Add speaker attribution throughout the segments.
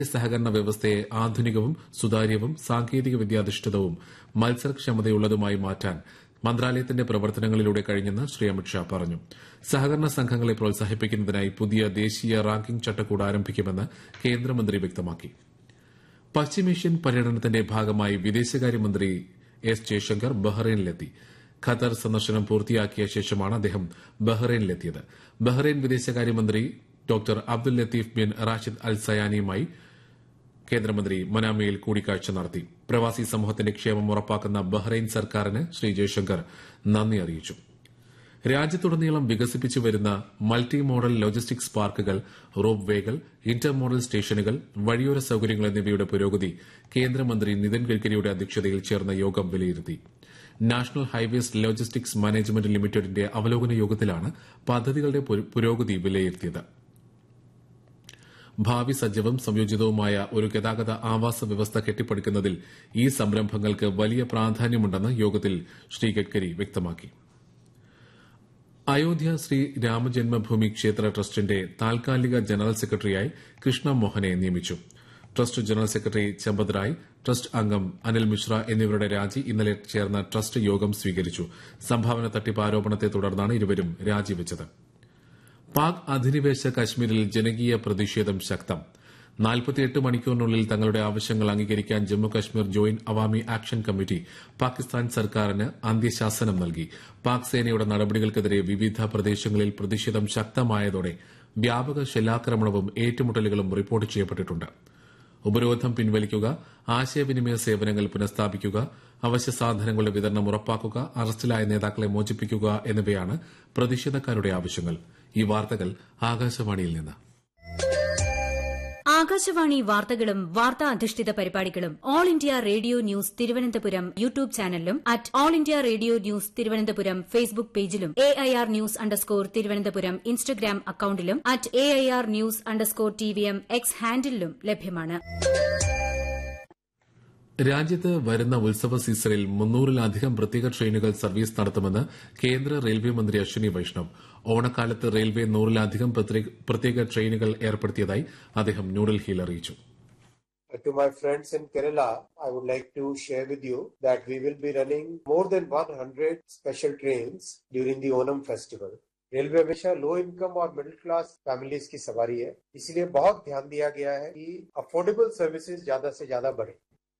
Speaker 1: സഹകരണ വ്യവസ്ഥയെ ആധുനികവും സുതാര്യവും സാങ്കേതിക വിദ്യാധിഷ്ഠിതവും മത്സരക്ഷമതയുള്ളതുമായി മാറ്റാൻ മന്ത്രാലയത്തിന്റെ പ്രവർത്തനങ്ങളിലൂടെ കഴിഞ്ഞെന്ന് ശ്രീ അമിത്ഷാ പറഞ്ഞു സഹകരണ സംഘങ്ങളെ പ്രോത്സാഹിപ്പിക്കുന്നതിനായി പുതിയ ദേശീയ റാങ്കിംഗ് ചട്ടക്കൂട് ആരംഭിക്കുമെന്ന് കേന്ദ്രമന്ത്രി വ്യക്തമാക്കി പശ്ചിമേഷ്യൻ പര്യടനത്തിന്റെ ഭാഗമായി വിദേശകാര്യമന്ത്രി എസ് ജയശങ്കർ ബഹ്റൈനിലെത്തി ഖത്തർ സന്ദർശനം പൂർത്തിയാക്കിയ ശേഷമാണ് അദ്ദേഹം ബഹ്റൈനിലെത്തിയത് ബഹ്റൈൻ വിദേശകാര്യമന്ത്രി doctor Abdul Latif bin Rashid Al സയാനിയുമായി കേന്ദ്രമന്ത്രി മനാമയിൽ കൂടിക്കാഴ്ച നടത്തി പ്രവാസി സമൂഹത്തിന്റെ ക്ഷേമം ഉറപ്പാക്കുന്ന ബഹ്റൈൻ സർക്കാരിന് ശ്രീ ജയശങ്കർ നന്ദി അറിയിച്ചു രാജ്യത്തുടനീളം വികസിപ്പിച്ചു വരുന്ന മൾട്ടി മോഡൽ ലോജിസ്റ്റിക്സ് പാർക്കുകൾ റോപ്പ് വേകൾ ഇന്റർ മോഡൽ സ്റ്റേഷനുകൾ വഴിയോര സൌകര്യങ്ങൾ എന്നിവയുടെ പുരോഗതി കേന്ദ്രമന്ത്രി നിതിൻ ഗഡ്കരിയുടെ അധ്യക്ഷതയിൽ ചേർന്ന യോഗം വിലയിരുത്തി നാഷണൽ ഹൈവേസ് ലോജിസ്റ്റിക്സ് മാനേജ്മെന്റ് ലിമിറ്റഡിന്റെ അവലോകന യോഗത്തിലാണ് പദ്ധതികളുടെ പുരോഗതി വിലയിരുത്തിയത് ഭാവി സജ്ജവും സംയോജിതവുമായ ഒരു ഗതാഗത ആവാസ വ്യവസ്ഥ കെട്ടിപ്പടുക്കുന്നതിൽ ഈ സംരംഭങ്ങൾക്ക് വലിയ പ്രാധാന്യമുണ്ടെന്ന് യോഗത്തിൽ ശ്രീ ഗഡ്കരി വ്യക്തമാക്കി അയോധ്യ ശ്രീ രാമജന്മഭൂമി ക്ഷേത്ര ട്രസ്റ്റിന്റെ താൽക്കാലിക ജനറൽ സെക്രട്ടറിയായി കൃഷ്ണ മോഹനെ നിയമിച്ചു trust general secretary Champat Rai trust അംഗം അനിൽ മിശ്ര എന്നിവരുടെ രാജി ഇന്നലെ ചേർന്ന ട്രസ്റ്റ് യോഗം സ്വീകരിച്ചു സംഭാവന തട്ടിപ്പ് ആരോപണത്തെ തുടർന്നാണ് ഇരുവരും രാജിവെച്ചത് പാക് അധിനിവേശ കശ്മീരിൽ ജനകീയ പ്രതിഷേധം ശക്തം നാൽപ്പത്തിയെട്ട് മണിക്കൂറിനുള്ളിൽ തങ്ങളുടെ ആവശ്യങ്ങൾ അംഗീകരിക്കാൻ Jammu Kashmir joint Awami action committee Pakistan സർക്കാരിന് അന്ത്യശാസനം നൽകി പാക് സേനയുടെ നടപടികൾക്കെതിരെ വിവിധ പ്രദേശങ്ങളിൽ പ്രതിഷേധം ശക്തമായതോടെ വ്യാപക ഷെല്ലാക്രമണവും ഏറ്റുമുട്ടലുകളും റിപ്പോർട്ട് ചെയ്യപ്പെട്ടിട്ടുണ്ട് ഉപരോധം പിൻവലിക്കുക ആശയവിനിമയ സേവനങ്ങൾ പുനഃസ്ഥാപിക്കുക അവശ്യ സാധനങ്ങളുടെ വിതരണം ഉറപ്പാക്കുക അറസ്റ്റിലായ നേതാക്കളെ മോചിപ്പിക്കുക എന്നിവയാണ് പ്രതിഷേധക്കാരുടെ ആവശ്യങ്ങൾ ഈ വാർത്തകൾ ആകാശവാണിയിൽ നിന്ന്
Speaker 2: ആകാശവാണി വാർത്തകളും വാർത്താ അധിഷ്ഠിത പരിപാടികളും all India radio news Thiruvananthapuram YouTube ചാനലിലും at all India radio news Thiruvananthapuram Facebook പേജിലും A I R news underscore Thiruvananthapuram Instagram അക്കൌണ്ടിലും at A I R news underscore T V M X ഹാൻഡിലും ലഭ്യമാണ്
Speaker 1: രാജ്യത്ത് വരുന്ന ഉത്സവ സീസണിൽ മുന്നൂറിലധികം പ്രത്യേക ട്രെയിനുകൾ സർവീസ് നടത്തുമെന്ന് കേന്ദ്ര റെയിൽവേ മന്ത്രി അശ്വിനി വൈഷ്ണവ് ഓണക്കാലത്ത് റെയിൽവേ നൂറിലധികം പ്രത്യേക ട്രെയിനുകൾ ഏർപ്പെടുത്തിയതായി അദ്ദേഹം ന്യൂഡൽഹിയിൽ അറിയിച്ചു
Speaker 3: To my friends in Kerala, I would like to share with you that we will be running more than 100 special trains during the Onam festival. Railway हमेशा लो इनकम और मिडिल क्लास फैमिलीज की सवारी है इसलिए बहुत ध्यान दिया गया है कि अफोर्डेबल सर्विसेज ज्यादा से ज्यादा बढ़े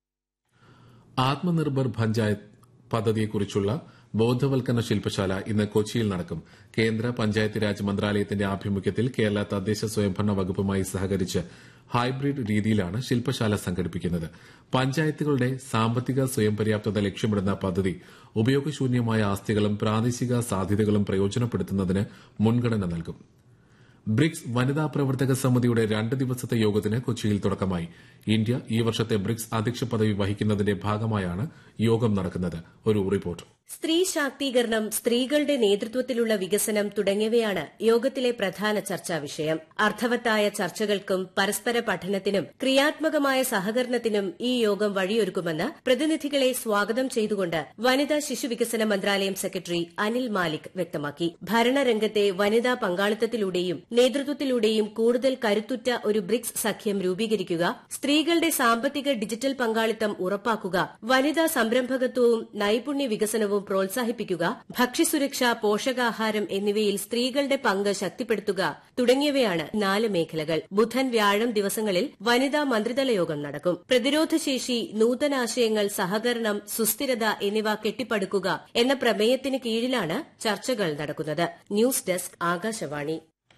Speaker 1: ആത്മനിർഭർ പഞ്ചായത്ത് പദ്ധതിയെക്കുറിച്ചുള്ള ബോധവൽക്കരണ ശില്പശാല ഇന്ന് കൊച്ചിയിൽ നടക്കും കേന്ദ്ര പഞ്ചായത്ത് രാജ് മന്ത്രാലയത്തിന്റെ ആഭിമുഖ്യത്തിൽ കേരള തദ്ദേശ സ്വയംഭരണ വകുപ്പുമായി സഹകരിച്ച് ഹൈബ്രിഡ് രീതിയിലാണ് ശില്പശാല സംഘടിപ്പിക്കുന്നത് പഞ്ചായത്തുകളുടെ സാമ്പത്തിക സ്വയം പര്യാപ്തത ലക്ഷ്യമിടുന്ന പദ്ധതി ഉപയോഗശൂന്യമായ ആസ്തികളും പ്രാദേശിക സാധ്യതകളും പ്രയോജനപ്പെടുത്തുന്നതിന് മുൻഗണന നൽകും ബ്രിക്സ് വനിതാ പ്രവർത്തക സമിതിയുടെ രണ്ട് ദിവസത്തെ യോഗത്തിന് കൊച്ചിയിൽ തുടക്കമായി ഇന്ത്യ ഈ വർഷത്തെ ബ്രിക്സ് അധ്യക്ഷ പദവി വഹിക്കുന്നതിന്റെ ഭാഗമായാണ് യോഗം നടക്കുന്നത് ഒരു റിപ്പോർട്ട്
Speaker 4: സ്ത്രീ ശാക്തീകരണം സ്ത്രീകളുടെ നേതൃത്വത്തിലുള്ള വികസനം തുടങ്ങിയവയാണ് യോഗത്തിലെ പ്രധാന ചർച്ചാ വിഷയം അർത്ഥവത്തായ ചർച്ചകൾക്കും പരസ്പര പഠനത്തിനും ക്രിയാത്മകമായ സഹകരണത്തിനും ഈ യോഗം വഴിയൊരുക്കുമെന്ന് പ്രതിനിധികളെ സ്വാഗതം ചെയ്തുകൊണ്ട് വനിതാ ശിശുവികസന മന്ത്രാലയം സെക്രട്ടറി അനിൽ മാലിക് വ്യക്തമാക്കി ഭരണരംഗത്തെ വനിതാ പങ്കാളിത്തത്തിലൂടെയും നേതൃത്വത്തിലൂടെയും കൂടുതൽ കരുത്തുറ്റ ഒരു ബ്രിക്സ് സഖ്യം രൂപീകരിക്കുക സ്ത്രീകളുടെ സാമ്പത്തിക ഡിജിറ്റൽ പങ്കാളിത്തം ഉറപ്പാക്കുക വനിതാ സംരംഭകത്വവും നൈപുണ്യ വികസനവും പ്രോത്സാഹിപ്പിക്കുക ഭക്ഷ്യസുരക്ഷ പോഷകാഹാരം എന്നിവയിൽ സ്ത്രീകളുടെ പങ്ക് ശക്തിപ്പെടുത്തുക തുടങ്ങിയവയാണ് നാല് മേഖലകൾ ബുധൻ വ്യാഴം ദിവസങ്ങളിൽ വനിതാ മന്ത്രിതല യോഗം നടക്കും പ്രതിരോധശേഷി നൂതനാശയങ്ങൾ സഹകരണം സുസ്ഥിരത എന്നിവ കെട്ടിപ്പടുക്കുക എന്ന പ്രമേയത്തിന് കീഴിലാണ് ചർച്ചകൾ നടക്കുന്നത് ന്യൂസ് ഡെസ്ക് ആകാശവാണി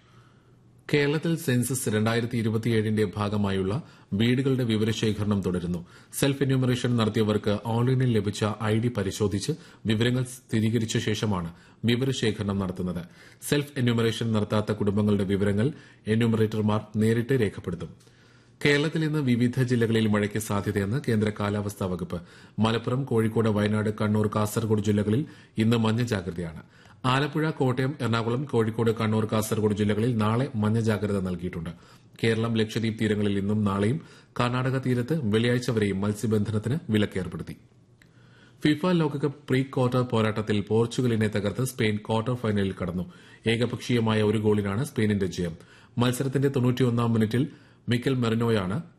Speaker 1: കേരളത്തിൽ സെൻസസ് രണ്ടായിരത്തി ഇരുപത്തിയേഴിന്റെ ഭാഗമായുള്ള വീടുകളുടെ വിവരശേഖരണം തുടരുന്നു സെൽഫ് എന്യൂമറേഷൻ നടത്തിയവർക്ക് ഓൺലൈനിൽ ലഭിച്ച ഐ ഡി പരിശോധിച്ച് വിവരങ്ങൾ സ്ഥിരീകരിച്ച ശേഷമാണ് വിവരശേഖരണം നടത്തുന്നത് സെൽഫ് എന്യൂമറേഷൻ നടത്താത്ത കുടുംബങ്ങളുടെ വിവരങ്ങൾ എന്യൂമറേറ്റർമാർ നേരിട്ട് രേഖപ്പെടുത്തും കേരളത്തിൽ ഇന്ന് വിവിധ ജില്ലകളിൽ മഴയ്ക്ക് സാധ്യതയെന്ന് കേന്ദ്ര കാലാവസ്ഥാ വകുപ്പ് മലപ്പുറം കോഴിക്കോട് വയനാട് കണ്ണൂർ കാസർഗോഡ് ജില്ലകളിൽ ഇന്ന് മഞ്ഞ ജാഗ്രതയാണ് ആലപ്പുഴ കോട്ടയം എറണാകുളം കോഴിക്കോട് കണ്ണൂർ കാസർഗോഡ് ജില്ലകളിൽ നാളെ മഞ്ഞ ജാഗ്രത നൽകിയിട്ടുണ്ട് കേരളം ലക്ഷദ്വീപ് തീരങ്ങളിൽ ഇന്നും നാളെയും കർണാടക തീരത്ത് വെള്ളിയാഴ്ച വരെയും മത്സ്യബന്ധനത്തിന് വിലക്കേർപ്പെടുത്തി ഫിഫ ലോകകപ്പ് പ്രീ ക്വാർട്ടർ പോരാട്ടത്തിൽ പോർച്ചുഗലിനെ തകർത്ത് സ്പെയിൻ ക്വാർട്ടർ ഫൈനലിൽ കടന്നു ഏകപക്ഷീയമായ ഒരു ഗോളിനാണ് സ്പെയിനിന്റെ ജയം മത്സരത്തിന്റെ തൊണ്ണൂറ്റിയൊന്നാം മിനിറ്റിൽ മിക്കൽ മെറിനോയാണ്